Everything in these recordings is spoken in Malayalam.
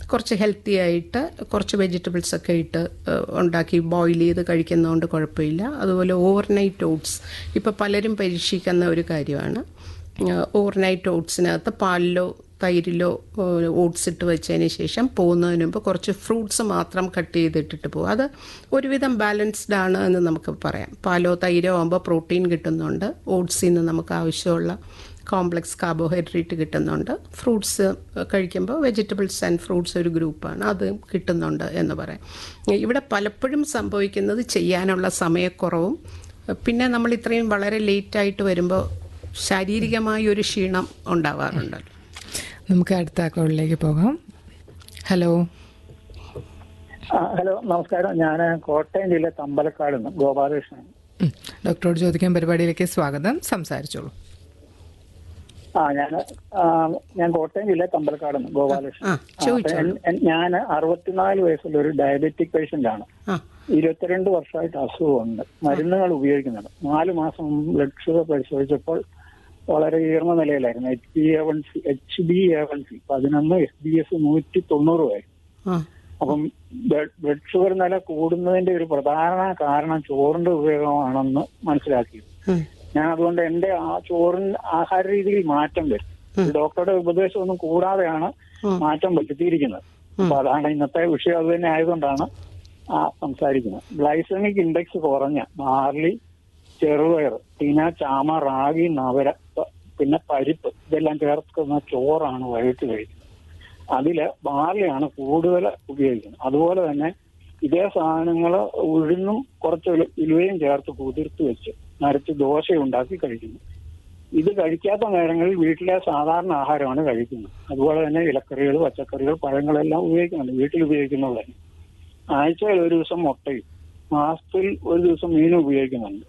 കുറച്ച് ഹെൽത്തി ആയിട്ട് കുറച്ച് വെജിറ്റബിൾസ് ഒക്കെ ഇട്ട് ഏഹ്, ഉണ്ടാക്കി ബോയിൽ ചെയ്ത് കഴിക്കുന്നതുകൊണ്ട് കുഴപ്പമില്ല അതുപോലെ ഓവർനൈറ്റ് ഓട്സ് ഇപ്പോൾ പലരും പരീക്ഷിക്കുന്ന ഒരു കാര്യമാണ് ഓവർനൈറ്റ് ഓട്സിനകത്ത് പാലിലോ തൈരിലോ ഓട്സ് ഇട്ട് വെച്ചതിന് ശേഷം പോകുന്നതിന് മുമ്പ് കുറച്ച് ഫ്രൂട്ട്സ് മാത്രം കട്ട് ചെയ്തിട്ടിട്ട് പോകും അത് ഒരുവിധം ബാലൻസ്ഡ് ആണ് എന്ന് നമുക്ക് പറയാം പാലോ തൈരോ ആകുമ്പോൾ പ്രോട്ടീൻ കിട്ടുന്നുണ്ട് ഓട്സിൽ നിന്ന് നമുക്ക് ആവശ്യമുള്ള കോംപ്ലക്സ് കാർബോഹൈഡ്രേറ്റ് കിട്ടുന്നുണ്ട് ഫ്രൂട്ട്സ് കഴിക്കുമ്പോൾ വെജിറ്റബിൾസ് ആൻഡ് ഫ്രൂട്ട്സ് ഒരു ഗ്രൂപ്പാണ് അത് കിട്ടുന്നുണ്ട് എന്ന് പറയാം ഇവിടെ പലപ്പോഴും സംഭവിക്കുന്നത് ചെയ്യാനുള്ള സമയക്കുറവും പിന്നെ നമ്മൾ ഇത്രയും വളരെ ലേറ്റായിട്ട് വരുമ്പോൾ ശാരീരികമായ ഒരു ക്ഷീണം ഉണ്ടാവാറുണ്ടല്ലോ നമുക്ക് അടുത്ത കോളിലേക്ക് പോകാം ഹലോ ആ, ഹലോ നമസ്കാരം ഞാൻ കോട്ടയം ജില്ല തമ്പലക്കാട് നിന്ന് ഗോപാലകൃഷ്ണൻ ഉം. ഡോക്ടറോട് ചോദിക്കാൻ പരിപാടിയിലേക്ക് സ്വാഗതം സംസാരിച്ചോളൂ ആ ഞാൻ ഞാൻ കോട്ടയം ജില്ല തമ്പലക്കാട് നിന്ന് ഗോപാലകൃഷ്ണൻ ആ, ചോദിച്ചോളൂ. ഞാൻ അറുപത്തിനാല് വയസ്സുള്ള ഒരു ഡയബറ്റിക് പേഷ്യന്റ് ആണ് ആ ഇരുപത്തിരണ്ട് വർഷമായിട്ട് അസുഖമുണ്ട് മരുന്നുകൾ ഉപയോഗിക്കുന്നുണ്ട് നാല് മാസം മുമ്പ് ബ്ലഡ് ഷുഗർ പരിശോധിച്ചപ്പോൾ വളരെ ഉയർന്ന നിലയിലായിരുന്നു H B A one C H B A one C പതിനൊന്ന് എസ് ബി എസ് നൂറ്റി തൊണ്ണൂറുമായിരുന്നു ആ അപ്പം ബ്ലഡ് ബ്ലഡ് ഷുഗർ നില കൂടുന്നതിന്റെ ഒരു പ്രധാന കാരണം ചോറിന്റെ ഉപയോഗമാണെന്ന് മനസ്സിലാക്കി ഉം. ഞാൻ അതുകൊണ്ട് എന്റെ ആ ചോറിന് ആഹാര രീതിയിൽ മാറ്റം വരും ഡോക്ടറുടെ ഉപദേശമൊന്നും കൂടാതെയാണ് മാറ്റം വരുത്തിയിരിക്കുന്നത് അപ്പൊ അതാണ് ഇന്നത്തെ വിഷയം അത് തന്നെ ആയതുകൊണ്ടാണ് ആ സംസാരിക്കുന്നത് ഗ്ലൈസമിക് ഇൻഡെക്സ് കുറഞ്ഞ ബാർലി ചെറുപയർ തിന ചാമ റാഗി നവര പ- പിന്നെ പരിപ്പ് ഇതെല്ലാം ചേർക്കുന്ന ചോറാണ് വൈകിട്ട് കഴിക്കുന്നത് അതില് ബാർലിയാണ് കൂടുതൽ ഉപയോഗിക്കുന്നത് അതുപോലെ തന്നെ ഇതേ സാധനങ്ങൾ ഉഴുന്നും കുറച്ച് ഉലു- ഉലുവയും ചേർത്ത് കുതിർത്ത് വെച്ച് നരച്ച് ദോശ ഉണ്ടാക്കി കഴിക്കുന്നു ഇത് കഴിക്കാത്ത നേരങ്ങളിൽ വീട്ടിലെ സാധാരണ ആഹാരമാണ് കഴിക്കുന്നത് അതുപോലെ തന്നെ ഇലക്കറികൾ പച്ചക്കറികൾ പഴങ്ങളെല്ലാം ഉപയോഗിക്കുന്നുണ്ട് വീട്ടിൽ ഉപയോഗിക്കുന്നത് തന്നെ ആഴ്ചയിൽ ഒരു ദിവസം മുട്ടയും മാസത്തിൽ ഒരു ദിവസം മീനും ഉപയോഗിക്കുന്നുണ്ട്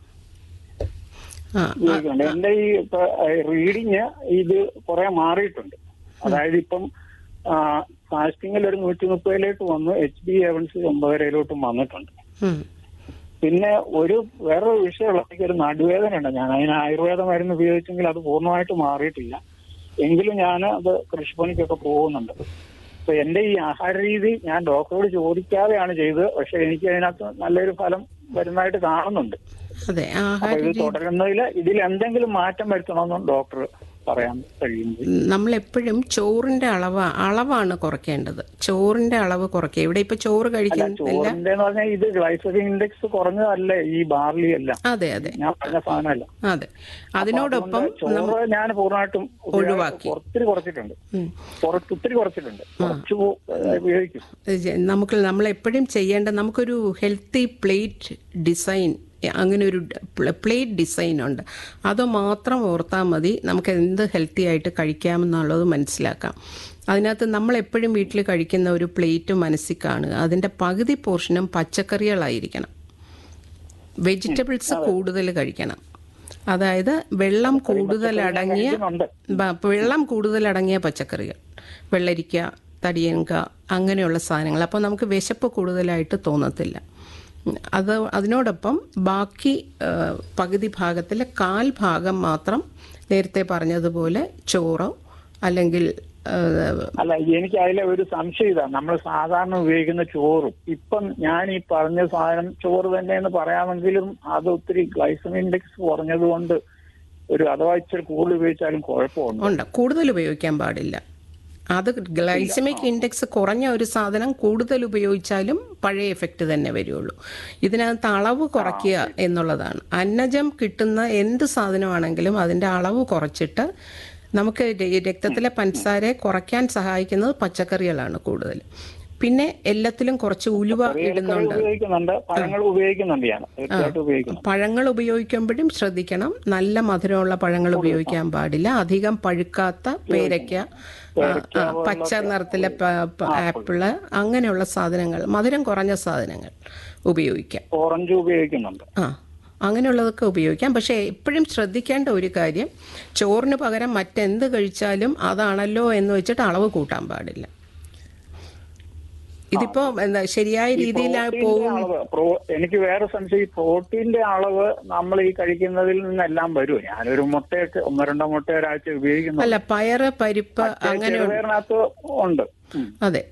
ആ ഉപയോഗിക്കുന്നുണ്ട് എന്റെ ഈ റീഡിങ് ഇത് കുറെ മാറിയിട്ടുണ്ട് അതായത് ഇപ്പം ഫാസ്റ്റിംഗിൽ ഒരു നൂറ്റി മുപ്പതിലേക്ക് വന്നു എച്ച് ബി എവൻസി ഒമ്പതരയിലോട്ടും വന്നിട്ടുണ്ട് ഉം. പിന്നെ ഒരു വേറൊരു വിഷയമുള്ള എനിക്ക് ഒരു നടുവേദന ഉണ്ട് ഞാൻ അതിന് ആയുർവേദ മരുന്ന് ഉപയോഗിച്ചെങ്കിൽ അത് പൂർണ്ണമായിട്ട് മാറിയിട്ടില്ല എങ്കിലും ഞാൻ അത് കൃഷിപ്പണിക്കൊക്കെ പോകുന്നുണ്ട് അപ്പൊ എന്റെ ഈ ആഹാര രീതി ഞാൻ ഡോക്ടറോട് ചോദിക്കാതെയാണ് ചെയ്തത് പക്ഷെ എനിക്ക് അതിനകത്ത് നല്ലൊരു ഫലം വരുന്നതായിട്ട് കാണുന്നുണ്ട് അതെ അപ്പൊ ആഹാര ഇത് തുടരുന്നതിൽ ഇതിൽ എന്തെങ്കിലും മാറ്റം വരുത്തണമെന്നും ഡോക്ടർ പറയാൻ കഴിയുന്നത് നമ്മൾ എപ്പോഴും ചോറിന്റെ അളവ് അളവാണ് കുറയ്ക്കേണ്ടത് ചോറിന്റെ അളവ് കുറയ്ക്കുക ഇവിടെ ഇപ്പൊ ചോറ് കഴിക്കുന്നില്ല ചോറിന്റെ എന്ന് പറഞ്ഞാൽ ഇത് ഗ്ലൈസമിക് ഇൻഡെക്സ് കുറഞ്ഞതല്ലേ ഈ ബാർലി എല്ലാം അതെ അതെ ഞാൻ പറഞ്ഞ സാധനമല്ല അതെ അതിനോടൊപ്പം ചോറ് ഞാൻ പൂർണ്ണമായിട്ടും ഉപയോഗി- ഒഴിവാക്കി. ഒത്തിരി കുറച്ചിട്ടുണ്ട് ഉം. കുറച്ച് ഒത്തിരി കുറച്ചിട്ടുണ്ട് കുറച്ച് പോ- ഉപയോഗിക്കും ഇത് നമുക്ക് നമ്മൾ എപ്പോഴും ചെയ്യേണ്ട നമുക്കൊരു ഹെൽത്തി പ്ലേറ്റ് ഡിസൈൻ അങ്ങനെ ഒരു പ്ലേറ്റ് ഡിസൈൻ ഉണ്ട് അത് മാത്രം ഓർത്താൽ മതി നമുക്ക് എന്ത് ഹെൽത്തി ആയിട്ട് കഴിക്കാമെന്നുള്ളത് മനസ്സിലാക്കാം അതിനകത്ത് നമ്മൾ എപ്പോഴും വീട്ടിൽ കഴിക്കുന്ന ഒരു പ്ലേറ്റ് മനസ്സിൽ കാണുക അതിൻ്റെ പകുതി പോർഷനും പച്ചക്കറികളായിരിക്കണം വെജിറ്റബിൾസ് കൂടുതൽ കഴിക്കണം അതായത് വെള്ളം കൂടുതൽ അടങ്ങിയ കഴിക്കുന്നുണ്ട്. ബ- വെള്ളം കൂടുതൽ അടങ്ങിയ പച്ചക്കറികൾ വെള്ളരിക്ക തടിയങ്ക അങ്ങനെയുള്ള സാധനങ്ങൾ അപ്പോൾ നമുക്ക് വിശപ്പ് കൂടുതലായിട്ട് തോന്നത്തില്ല ഉം, അത് അതിനോടൊപ്പം ബാക്കി ആ, പകുതി ഭാഗത്തിലെ കാൽ ഭാഗം മാത്രം നേരത്തെ പറഞ്ഞതുപോലെ ചോറോ അല്ലെങ്കിൽ ആ, അല്ല എനിക്ക് അതിലെ ഒരു സംശയം ഇതാണ് നമ്മൾ സാധാരണ ഉപയോഗിക്കുന്ന ചോറും ഇപ്പം ഞാൻ ഈ പറഞ്ഞ സാധനം ചോറ് തന്നെ എന്ന് പറയാമെങ്കിലും അത് ഒത്തിരി ഗ്ലൈസമിക് ഇൻഡെക്സ് കുറഞ്ഞതുകൊണ്ട് ഒരു അഥവാ ഇച്ചിരി കൂടുതൽ ഉപയോഗിച്ചാലും കുഴപ്പമുണ്ട് ഉണ്ട് കൂടുതൽ ഉപയോഗിക്കാൻ പാടില്ല അത് ഗ്ലൈസമിക് ഇൻഡെക്സ് കുറഞ്ഞ ഒരു സാധനം കൂടുതൽ ഉപയോഗിച്ചാലും പഴയ എഫക്റ്റ് തന്നെ വരുള്ളൂ ഇതിനകത്ത് അളവ് കുറയ്ക്കുക എന്നുള്ളതാണ് അന്നജം കിട്ടുന്ന എന്ത് സാധനമാണെങ്കിലും അതിൻ്റെ അളവ് കുറച്ചിട്ട് നമുക്ക് ര- രക്തത്തിലെ പഞ്ചസാരയെ കുറയ്ക്കാൻ സഹായിക്കുന്നത് പച്ചക്കറികളാണ് കൂടുതൽ പിന്നെ എല്ലാത്തിലും കുറച്ച് ഉലുവ ഇടുന്നുണ്ട് ഉപയോഗിക്കുന്നുണ്ട് പഴങ്ങൾ ഉപയോഗിക്കുന്നുണ്ട് ഞാൻ തീർച്ചയായിട്ടും ഉപയോഗിക്കുന്നു പഴങ്ങൾ ഉപയോഗിക്കുമ്പോഴും ശ്രദ്ധിക്കണം നല്ല മധുരമുള്ള പഴങ്ങൾ ഉപയോഗിക്കാൻ പാടില്ല അധികം പഴുക്കാത്ത പേരയ്ക്ക ആ, ആ, പച്ച നിറത്തിലെ പ- പ- ആപ്പിള് അങ്ങനെയുള്ള സാധനങ്ങൾ മധുരം കുറഞ്ഞ സാധനങ്ങൾ ഉപയോഗിക്കാം ഓറഞ്ച് ഉപയോഗിക്കുന്നുണ്ട് ആ അങ്ങനെയുള്ളതൊക്കെ ഉപയോഗിക്കാം പക്ഷേ എപ്പോഴും ശ്രദ്ധിക്കേണ്ട ഒരു കാര്യം ചോറിന് പകരം മറ്റെന്ത് കഴിച്ചാലും അതാണല്ലോ എന്ന് വെച്ചിട്ട് അളവ് കൂട്ടാൻ പാടില്ല ഇതിപ്പോ എന്താ ശരിയായ രീതിയിൽ പ്രോട്ടീന്റെ പോകും അളവ് പ്രോ- എനിക്ക് വേറെ സംശയം ഈ പ്രോട്ടീന്റെ അളവ് നമ്മൾ ഈ കഴിക്കുന്നതിൽ നിന്നെല്ലാം വരുമോ ഞാനൊരു മുട്ടയൊക്കെ ഒന്നോ രണ്ടോ മുട്ട ഒരാഴ്ച ഉപയോഗിക്കുന്നു അല്ല പയറ് പരിപ്പ് അങ്ങനെ ചെറുപയറിനകത്ത് ഉണ്ട് ഉം. അതെ